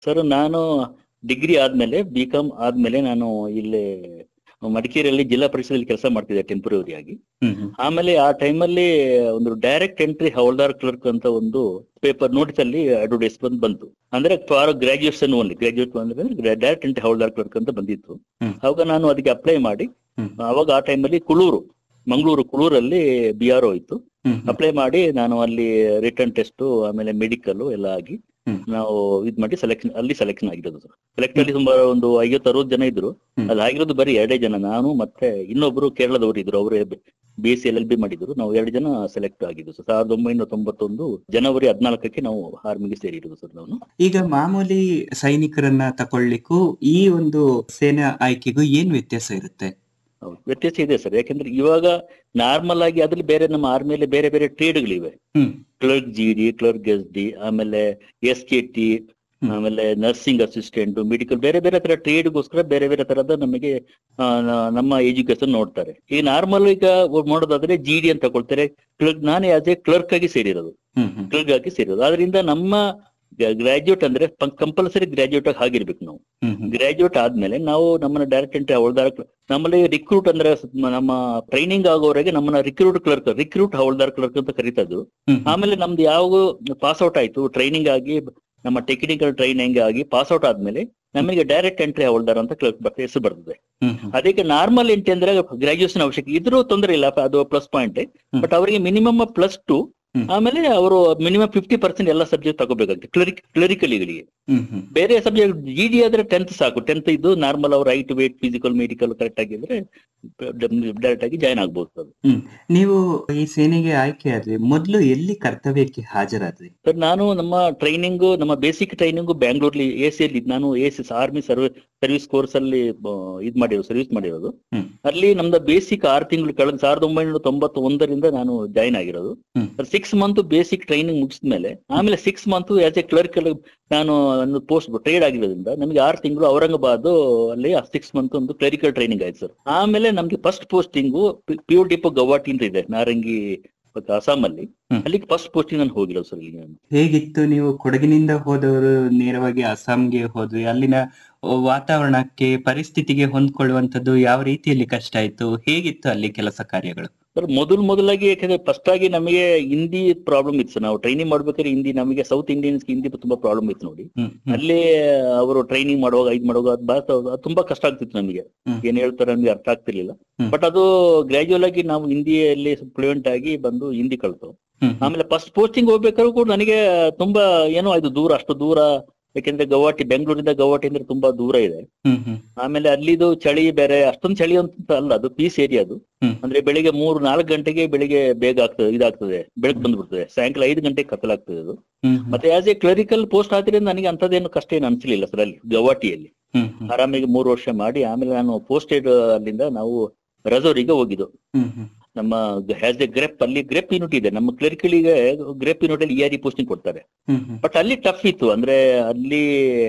Sir ನಾನು degree ಆದ್ಮೇಲೆ B com ಆದ್ಮೇಲೆ ನಾನು ಇಲ್ಲಿ ಮಡಿಕೇರಿಯಲ್ಲಿ ಜಿಲ್ಲಾ ಪರಿಷದಲ್ಲಿ ಕೆಲಸ ಮಾಡ್ತಿದ್ದೆ ಟೆಂಪರರಿ ಆಗಿ ಹ್ಮ್ ಹ್ಮ್ ಆಮೇಲೆ ಆ ಟೈಮಲ್ಲಿ ಒಂದು ಡೈರೆಕ್ಟ್ ಎಂಟ್ರಿ ಹೌಲ್ದಾರ್ ಕ್ಲರ್ಕ್ ಅಂತ ಒಂದು ಪೇಪರ್ ನೋಟಿಸ್ ಅಲ್ಲಿ ಅಡ್ವರ್ಟೈಸ್ಮೆಂಟ್ ಬಂತು ಅಂದ್ರೆ ಫಾರ್ ಗ್ರಾಜುಯೇಷನ್ ಓನ್ಲಿ ಗ್ರಾಜುಯೇಟ್ ಅಂದ್ರೆ ಡೈರೆಕ್ಟ್ ಎಂಟ್ರಿ ಹೌಲ್ದಾರ್ ಕ್ಲರ್ಕ್ ಅಂತ ಬಂದಿತ್ತು ಹ್ಮ್. ಅವಾಗ ನಾನು ಅದಕ್ಕೆ ಅಪ್ಲೈ ಮಾಡಿ ಹ್ಮ್. ಅವಾಗ ಆ ಟೈಮಲ್ಲಿ ಕುಳೂರು ಮಂಗಳೂರು ಕುಳೂರಲ್ಲಿ ಬಿ ಆರ್ ಇತ್ತು ಹ್ಮ್ ಹ್ಮ್ ಅಪ್ಲೈ ಮಾಡಿ ನಾನು ಅಲ್ಲಿ ರಿಟರ್ನ್ ಟೆಸ್ಟ್ ಆಮೇಲೆ ಮೆಡಿಕಲ್ ಎಲ್ಲ ಆಗಿ ಹ್ಮ್. ನಾವು ಇದ್ ಮಾಡಿ ಸೆಲೆಕ್ಷನ್ ಅಲ್ಲಿ ಸೆಲೆಕ್ಷನ್ ಆಗಿರೋದು ಸರ್ ಸೆಲೆಕ್ಟ್ ಅಲ್ಲಿ ತುಂಬಾ ಒಂದು ಐವತ್ತು ಅರವತ್ತು ಜನ ಇದ್ರು ಹ್ಮ್. ಅಲ್ಲಿ ಆಗಿರೋದು ಬರೀ ಎರಡೇ ಜನ ನಾನು ಮತ್ತೆ ಇನ್ನೊಬ್ರು ಕೇರಳದವರು ಇದ್ರು ಅವರೇ B S C L L B ಮಾಡಿದ್ರು ನಾವು ಎರಡು ಜನ ಸೆಲೆಕ್ಟ್ ಆಗಿದ್ದು ಸರ್ ಸಾವಿರದ ಒಂಬೈನೂರ ತೊಂಬತ್ತೊಂದು ಜನವರಿ ಹದಿನಾಲ್ಕಕ್ಕೆ ನಾವು ಆರ್ಮಿಗೆ ಸೇರಿರೋದು ಸರ್ ನಾನು ಈಗ ಮಾಮೂಲಿ ಸೈನಿಕರನ್ನ ತಕೊಳ್ಳಿಕ್ಕೂ ಈ ಒಂದು ಸೇನಾ ಆಯ್ಕೆಗೂ ಏನ್ ವ್ಯತ್ಯಾಸ ಇರುತ್ತೆ ಹೌದು ವ್ಯತ್ಯಾಸ ಇದೆ ಸರ್ ಯಾಕಂದ್ರೆ ಇವಾಗ ನಾರ್ಮಲ್ ಆಗಿ ಅದ್ರಲ್ಲಿ ಬೇರೆ ನಮ್ಮ ಆರ್ಮಿಯಲ್ಲಿ ಬೇರೆ ಬೇರೆ ಟ್ರೇಡ್ಗಳಿವೆ ಹ್ಮ್ clerk G D clerk S D ಆಮೇಲೆ ಎಸ್ ಕೆ ಟಿ ಹ್ಮ್. ಆಮೇಲೆ ನರ್ಸಿಂಗ್ ಅಸಿಸ್ಟೆಂಟ್ ಮೆಡಿಕಲ್ ಬೇರೆ ಬೇರೆ ತರ ಟ್ರೇಡ್ಗೋಸ್ಕರ ಬೇರೆ ಬೇರೆ ತರದ ನಮಗೆ ಆ, ನ- ನಮ್ಮ ಎಜುಕೇಶನ್ ನೋಡ್ತಾರೆ ಈಗ ನಾರ್ಮಲ್ ಈಗ ನೋಡೋದಾದ್ರೆ ಜಿ ಡಿ ಅಂತ ತಗೊಳ್ತಾರೆ ಕ್ಲರ್ಕ್ ನಾನೇ ಆಸ್ ಎ ಕ್ಲರ್ಕ್ ಆಗಿ ಸೇರಿರೋದು ಹ್ಮ್ ಹ್ಮ್ ಕ್ಲರ್ಕ್ ಆಗಿ ಸೇರಿರೋದು ಅದರಿಂದ ನಮ್ಮ ಗ್ರಾಜ್ಯುಯೇಟ್ ಅಂದ್ರೆ ಕಂಪಲ್ಸರಿ ಗ್ರಾಜ್ಯುಯೇಟ್ ಆಗಿ ಆಗಿರ್ಬೇಕು ನಾವು ಹ್ಮ್ ಹ್ಮ್ ಗ್ರಾಜ್ಯುಯೇಟ್ ಆದ್ಮೇಲೆ ನಾವು ನಮ್ಮನ್ನ ಡೈರೆಕ್ಟ್ ಎಂಟ್ರಿ ಹೌಲ್ದಾರ ನಮ್ಮಲ್ಲಿ ರಿಕ್ರೂಟ್ ಅಂದ್ರೆ ನಮ್ಮ ಟ್ರೈನಿಂಗ್ ಆಗೋವರೆಗೆ ನಮ್ಮನ್ನ ರಿಕ್ರೂಟ್ ಕ್ಲರ್ಕ್ ರಿಕ್ರೂಟ್ ಹೌಲ್ದಾರ್ ಕ್ಲರ್ಕ್ ಅಂತ ಕರೀತಾ ಇದ್ರು ಹ್ಮ್ ಹ್ಮ್ ಆಮೇಲೆ ನಮ್ದು ಯಾವ ಪಾಸ್ ಔಟ್ ಆಯ್ತು ಟ್ರೈನಿಂಗ್ ಆಗಿ ನಮ್ಮ ಟೆಕ್ನಿಕಲ್ ಟ್ರೈನಿಂಗ್ ಆಗಿ ಪಾಸ್ ಔಟ್ ಆದ್ಮೇಲೆ ನಮಗೆ ಡೈರೆಕ್ಟ್ ಎಂಟ್ರಿ ಹೌಲ್ದಾರ್ ಅಂತ ಕ್ಲರ್ಕ್ ಹೆಸರು ಬರ್ತದೆ ಹ್ಮ್ ಹ್ಮ್ ಅದಕ್ಕೆ ನಾರ್ಮಲ್ ಎಂಟ್ರಿ ಅಂದ್ರೆ ಗ್ರಾಜುಯೇಷನ್ ಅವಶ್ಯಕ ಇದ್ರೂ ತೊಂದರೆ ಇಲ್ಲ ಅದು ಪ್ಲಸ್ ಪಾಯಿಂಟ್ ಬಟ್ ಅವರಿಗೆ ಮಿನಿಮಮ್ ಪ್ಲಸ್ ಟು ಹ್ಮ್. ಆಮೇಲೆ ಅವರು ಮಿನಿಮಮ್ ಫಿಫ್ಟಿ ಪರ್ಸೆಂಟ್ ಎಲ್ಲ ಸಬ್ಜೆಕ್ಟ್ ತಗೋಬೇಕಾಗುತ್ತೆ ಕ್ಲರಿಕ್ ಕ್ಲರಿಕಲಿಗಳಿಗೆ ಹ್ಮ್ ಹ್ಮ್ ಬೇರೆ ಸಬ್ಜೆಕ್ಟ್ ಜಿ ಡಿ ಆದ್ರೆ ಟೆಂತ್ ಸಾಕು ಟೆಂತ್ ಇದ್ದು ನಾರ್ಮಲ್ ಅವ್ರ height weight physical medical correct ಆಗಿದ್ರೆ ಡೈರೆಕ್ಟ್ ಆಗಿ ಜಾಯ್ನ್ ಆಗ್ಬೋದು ಅದು ನೀವು ಈ ಸೇನೆಗೆ ಆಯ್ಕೆ ಆದ್ರಿ ಮೊದ್ಲು ಎಲ್ಲಿ ಕರ್ತವ್ಯಕ್ಕೆ ಹಾಜರಾದ್ರಿ ಸರ್ ನಾನು ನಮ್ಮ ಟ್ರೈನಿಂಗ್ ನಮ್ಮ ಬೇಸಿಕ್ ಟ್ರೈನಿಂಗ್ ಬ್ಯಾಂಗ್ಳೂರ್ಲಿ ಎ ಸಿ ಅಲ್ಲಿ ನಾನು A C army service service course ಅಲ್ಲಿ ಆ, ಇದ್ ಮಾಡಿರೋದು ಸರ್ವಿಸ್ ಮಾಡಿರೋದು ಹ್ಮ್. ಅಲ್ಲಿ ನಮ್ದು ಬೇಸಿಕ್ ಆರು ತಿಂಗಳು ಕಳೆದ ಸಾವಿರದ ಒಂಬೈನೂರ ತೊಂಬತ್ತ ಒಂದರಿಂದ ನಾನು ಜಾಯ್ನ್ ಆಗಿರೋದು ಹ್ಮ್. ಸಿಕ್ಸ್ ಮಂತ್ ಬೇಸಿಕ್ ಟ್ರೈನಿಂಗ್ ಮುಗಿಸಿದ್ಮೇಲೆ ಆಮೇಲೆ six month as a clerk ನಾನು ಪೋಸ್ಟ್ ಟ್ರೇಡ್ ಆಗಿರೋದ್ರಿಂದ ನಮಗೆ ಆರು ತಿಂಗಳು ಔರಂಗಾಬಾದ್ ಅಲ್ಲಿ ಸಿಕ್ಸ್ ಮಂತ್ ಒಂದು ಕ್ಲರಿಕಲ್ ಟ್ರೈನಿಂಗ್ ಆಯ್ತು ಸರ್ ಆಮೇಲೆ ನಮ್ಗೆ ಫಸ್ಟ್ ಪೋಸ್ಟಿಂಗು ಪ್ಯೂರ್ ಡಿಪೋ ಗವಾಟಿ ಅಂತ ಇದೆ ನಾರಂಗಿ ಮತ್ತು ಅಸ್ಸಾಂ ಅಲ್ಲಿ ಹ್ಮ್. ಅಲ್ಲಿಗೆ ಫಸ್ಟ್ ಪೋಸ್ಟಿಂಗ್ ನಾನು ಹೋಗಿರೋದು ಸರ್ ಇಲ್ಲಿ ನಾನು ಹೇಗಿತ್ತು ನೀವು ಕೊಡಗಿನಿಂದ ಹೋದವರು ನೇರವಾಗಿ ಅಸ್ಸಾಂಗೆ ಹೋದ್ವಿ ಅಲ್ಲಿನ ವಾತಾವರಣಕ್ಕೆ ಪರಿಸ್ಥಿತಿಗೆ ಹೊಂದ್ಕೊಳ್ಳುವಂತದ್ದು ಯಾವ ರೀತಿಯಲ್ಲಿ ಕಷ್ಟ ಆಯ್ತು ಹೇಗಿತ್ತು ಅಲ್ಲಿ ಕೆಲಸ ಕಾರ್ಯಗಳು ಸರ್ ಮೊದಲು ಮೊದಲಾಗಿ ಯಾಕಂದ್ರೆ ಫಸ್ಟ್ ಆಗಿ ನಮಗೆ ಹಿಂದಿ ಪ್ರಾಬ್ಲಮ್ ಇತ್ತು ಸರ್ ನಾವು ಟ್ರೈನಿಂಗ್ ಮಾಡ್ಬೇಕಾದ್ರೆ ಹಿಂದಿ ನಮಗೆ ಸೌತ್ ಇಂಡಿಯನ್ಸ್ ಹಿಂದಿ ತುಂಬಾ ಪ್ರಾಬ್ಲಮ್ ಇತ್ತು ನೋಡಿ ಹ್ಮ್ ಹ್ಮ್ ಅಲ್ಲಿ ಅವರು ಟ್ರೈನಿಂಗ್ ಮಾಡುವಾಗ ಇದ್ ಮಾಡುವಾಗ ಅದು ಬಹಳ ಅದು ತುಂಬಾ ಕಷ್ಟ ಆಗ್ತಿತ್ತು ನಮಗೆ ಹ್ಮ್. ಏನ್ ಹೇಳ್ತಾರೆ ನಮಗೆ ಅರ್ಥ ಆಗ್ತಿರ್ಲಿಲ್ಲ ಹ್ಮ್. ಬಟ್ ಅದು ಗ್ರಾಜುವಲ್ ಆಗಿ ನಾವು ಹಿಂದಿಯಲ್ಲಿ ಫ್ಲೂಯೆಂಟ್ ಆಗಿ ಬಂದು ಹಿಂದಿ ಕಲ್ತು ಹ್ಮ್ ಹ್ಮ್ ಆಮೇಲೆ ಫಸ್ಟ್ ಪೋಸ್ಟಿಂಗ್ ಹೋಗ್ಬೇಕಾದ್ರೂ ಕೂಡ ನನಗೆ ತುಂಬಾ ಏನೋ ಆಯ್ತು ದೂರ ಅಷ್ಟು ದೂರ ಯಾಕೆಂದ್ರೆ ಗೌಹಾಟಿ ಬೆಂಗಳೂರಿಂದ ಗೌಹಾಟಿ ಅಂದ್ರೆ ತುಂಬಾ ದೂರ ಇದೆ ಹ್ಮ್ ಹ್ಮ್ ಆಮೇಲೆ ಅಲ್ಲಿದು ಚಳಿ ಬೇರೆ ಅಷ್ಟೊಂದು ಚಳಿ ಅಂತ ಅಲ್ಲ ಅದು ಪೀಸ್ ಏರಿಯಾ ಅದು ಹ್ಮ್. ಅಂದ್ರೆ ಬೆಳಿಗ್ಗೆ ಮೂರು ನಾಲ್ಕು ಗಂಟೆಗೆ ಬೆಳಿಗ್ಗೆ ಬೇಗ ಆಗ್ತದೆ ಇದಾಗ್ತದೆ ಬೆಳಗ್ಗೆ ಬಂದ್ಬಿಡ್ತದೆ ಸಾಯಂಕಾಲ ಐದು ಗಂಟೆಗೆ ಕತ್ತಲಾಗ್ತದೆ ಅದು ಹ್ಮ್ ಹ್ಮ್ ಮತ್ತೆ ಆಸ್ ಎ ಕ್ಲರಿಕಲ್ ಪೋಸ್ಟ್ ಆದ್ರಿಂದ ನನಗೆ ಅಂತದೇನು ಕಷ್ಟ ಏನು ಅನ್ಸಲಿಲ್ಲ ಸರ್ ಅಲ್ಲಿ ಗೌಹಾಟಿಯಲ್ಲಿ ಹ್ಮ್ ಹ್ಮ್ ಆರಾಮಾಗಿ ಮೂರು ವರ್ಷ ಮಾಡಿ ಆಮೇಲೆ ನಾನು ಪೋಸ್ಟೆಡ್ ಅಲ್ಲಿಂದ ನಾವು ರಜೋರಿಗೆ ಹೋಗಿದ್ದು ಹ್ಮ್ ಹ್ಮ್ ನಮ್ಮ ಹ್ಯಾಸ್ ಎ ಗ್ರೆಪ್ ಅಲ್ಲಿ ಗ್ರೆಪ್ ಯೂನಿಟ್ ಇದೆ ನಮ್ಮ ಕ್ಲರಿಕಲಿಗೆ ಗ್ರೆಪ್ ಯೂನಿಟ್ ಅಲ್ಲಿ ಇಆರ್ ಪೋಸ್ಟಿಂಗ್ ಕೊಡ್ತಾರೆ ಹ್ಮ್ ಹ್ಮ್ ಬಟ್ ಅಲ್ಲಿ ಟಫ್ ಇತ್ತು ಅಂದ್ರೆ ಅಲ್ಲಿ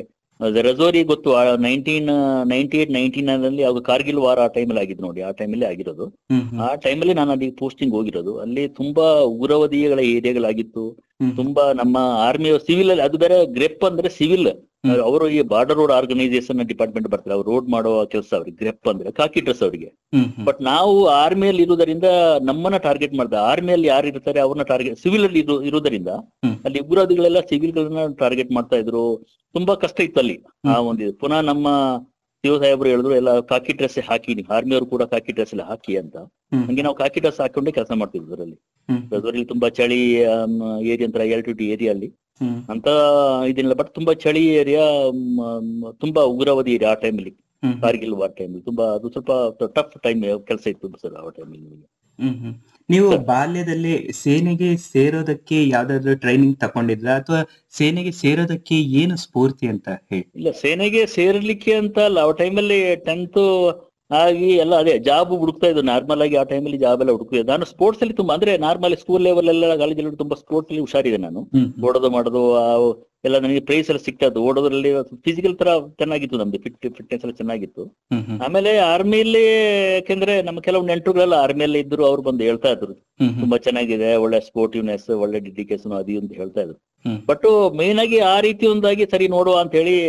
ರಜೋರಿ ಗೊತ್ತು ನೈನ್ಟೀನ್ ನೈನ್ಟಿ ಏಟ್ ನೈನ್ಟೀನ್ ಅಲ್ಲಿ ಅವಾಗ ಕಾರ್ಗಿಲ್ ವಾರ ಆ ಟೈಮಲ್ಲಿ ಆಗಿದ್ದು ನೋಡಿ ಆ ಟೈಮಲ್ಲಿ ಆಗಿರೋದು ಹ್ಮ್ ಹ್ಮ್ ಆ ಟೈಮಲ್ಲಿ ನಾನು ಅಲ್ಲಿ ಪೋಸ್ಟಿಂಗ್ ಹೋಗಿರೋದು ಅಲ್ಲಿ ತುಂಬಾ ಉಗ್ರವಾದಿಗಳ ಏರಿಯಾಗಳಾಗಿತ್ತು ಹ್ಮ್. ತುಂಬಾ ನಮ್ಮ ಆರ್ಮಿ ಸಿವಿಲ್ ಅಲ್ಲಿ ಅದು ಬೇರೆ ಗ್ರೆಪ್ ಅಂದ್ರೆ ಸಿವಿಲ್ ಹ್ಮ್. ಅವರು ಈ ಬಾರ್ಡರ್ ರೋಡ್ ಆರ್ಗನೈಸೇಷನ್ ಡಿಪಾರ್ಟ್ಮೆಂಟ್ ಬರ್ತಾರೆ ಅವ್ರು ರೋಡ್ ಮಾಡುವ ಕೆಲಸ ಅವ್ರಿಗೆ ಗ್ರೆಪ್ ಅಂದ್ರೆ ಕಾಕಿ ಡ್ರೆಸ್ ಅವರಿಗೆ ಹ್ಮ್ ಹ್ಮ್ ಬಟ್ ನಾವು ಆರ್ಮಿಯಲ್ಲಿ ಇರುವುದರಿಂದ ನಮ್ಮನ್ನ ಟಾರ್ಗೆಟ್ ಮಾಡ್ತಾರೆ ಆರ್ಮಿಯಲ್ಲಿ ಯಾರು ಇರ್ತಾರೆ ಅವ್ರನ್ನ ಟಾರ್ಗೆಟ್ ಸಿವಿಲ್ ಅಲ್ಲಿ ಇರು- ಇರುವುದರಿಂದ ಹ್ಮ್. ಅಲ್ಲಿ ಉಗ್ರವಾದಿಗಳೆಲ್ಲ ಸಿವಿಲ್ ಗಳನ್ನ ಟಾರ್ಗೆಟ್ ಮಾಡ್ತಾ ಇದ್ರು ತುಂಬಾ ಕಷ್ಟ ಇತ್ತು ಅಲ್ಲಿ ಆ ಒಂದು ಇದು. ಪುನಃ ನಮ್ಮ ಶಿವ ಸಾಹೇಬರು ಹೇಳಿದ್ರು ಎಲ್ಲ ಕಾಕಿ ಡ್ರೆಸ್ ಹಾಕಿ ಆರ್ಮಿ ಅವರು ಕೂಡ ಕಾಕಿ ಡ್ರೆಸ್ ಎಲ್ಲ ಹಾಕಿ ಅಂತ ಹ್ಮ್ ಹಂಗೆ ನಾವು ಕಾಕಿ ಡ್ರೆಸ್ ಹಾಕೊಂಡೇ ಕೆಲಸ ಮಾಡ್ತಿದ್ವಿ ಅದರಲ್ಲಿ ಹ್ಮ್ ಅದರಲ್ಲಿ ತುಂಬಾ ಚಳಿ ಏರಿಯಾ ಅಂತ ಎಲ್ಟಿಟಿ ಏರಿಯಾ ಅಲ್ಲಿ ಹ್ಮ್ ಅಂತ ಇದಿಲ್ಲ ಬಟ್ ತುಂಬಾ ಚಳಿ ಏರಿಯಾ ತುಂಬಾ ಉಗ್ರವಾದಿ ಏರಿಯಾ ಆ ಟೈಮಲ್ಲಿ ಹ್ಮ್ ಕಾರ್ಗಿಲ್ ವಾರ್ ಟೈಮಲ್ಲಿ ತುಂಬಾ ಅದು ಸ್ವಲ್ಪ ಟಫ್ ಟೈಮ್ ಕೆಲಸ ಇತ್ತು ಸರ್ ಆ ಟೈಮಲ್ಲಿ ನಿಮಗೆ ಹ್ಮ್ ಹ್ಮ್ ನೀವು ಬಾಲ್ಯದಲ್ಲಿ ಸೇನೆಗೆ ಸೇರೋದಕ್ಕೆ ಯಾವ್ದಾದ್ರು ಟ್ರೈನಿಂಗ್ ತಗೊಂಡಿದ್ರ ಅಥವಾ ಸೇನೆಗೆ ಸೇರೋದಕ್ಕೆ ಏನು ಸ್ಫೂರ್ತಿ ಅಂತ ಹೇಳಿ ಇಲ್ಲ ಸೇನೆಗೆ ಸೇರ್ಲಿಕ್ಕೆ ಅಂತ ಅಲ್ಲ ಆ ಟೈಮಲ್ಲಿ ಟೆಂತ್ ಆಗಿ ಎಲ್ಲ ಅದೇ ಜಾಬ್ ಹುಡುಕ್ತಾ ಇದ್ದು ನಾರ್ಮಲ್ ಆಗಿ ಆ ಟೈಮಲ್ಲಿ ಜಾಬ್ ಎಲ್ಲ ಹುಡುಕ್ತಿದ್ದೆ ನಾನು ಸ್ಪೋರ್ಟ್ಸ್ ಅಲ್ಲಿ ತುಂಬಾ ಅಂದ್ರೆ ನಾರ್ಮಲ್ ಸ್ಕೂಲ್ ಲೆವೆಲ್ ಎಲ್ಲ ಕಾಲೇಜಲ್ಲಿ ತುಂಬಾ ಸ್ಪೋರ್ಟ್ಸ್ ಅಲ್ಲಿ ಹುಷಾರಿದೆ ನಾನು ಹ್ಮ್ ಓಡೋದು ಮಾಡೋದು ಆ ಎಲ್ಲ ನನಗೆ ಪ್ರೈಸ್ ಎಲ್ಲ ಸಿಕ್ತದ್ದು ಓಡೋದ್ರಲ್ಲಿ ಫಿಸಿಕಲ್ ತರ ಚೆನ್ನಾಗಿತ್ತು ನಮ್ದು ಫಿಟ್ ಫಿಟ್ನೆಸ್ ಎಲ್ಲ ಚೆನ್ನಾಗಿತ್ತು ಹ್ಮ್ ಹ್ಮ್ ಆಮೇಲೆ ಆರ್ಮಿಯಲ್ಲಿ ಯಾಕೆಂದ್ರೆ ನಮ್ಮ ಕೆಲವು ನೆಂಟರುಗಳೆಲ್ಲ ಆರ್ಮಿಯಲ್ಲಿ ಇದ್ರು ಅವ್ರು ಬಂದು ಹೇಳ್ತಾ ಇದ್ರು ಹ್ಮ್ ಹ್ಮ್ ತುಂಬಾ ಚೆನ್ನಾಗಿದೆ ಒಳ್ಳೆ ಸ್ಪೋರ್ಟಿವ್ನೆಸ್ ಒಳ್ಳೆ ಡೆಡಿಕೇಶನ್ ಅದು ಇದು ಅಂತ ಹೇಳ್ತಾ ಇದ್ರು ಹ್ಮ್. ಬಟ್ ಮೇನ್ ಆಗಿ ಆ ರೀತಿ ಒಂದಾಗಿ ಸರಿ ನೋಡುವ ಅಂತ ಹೇಳಿ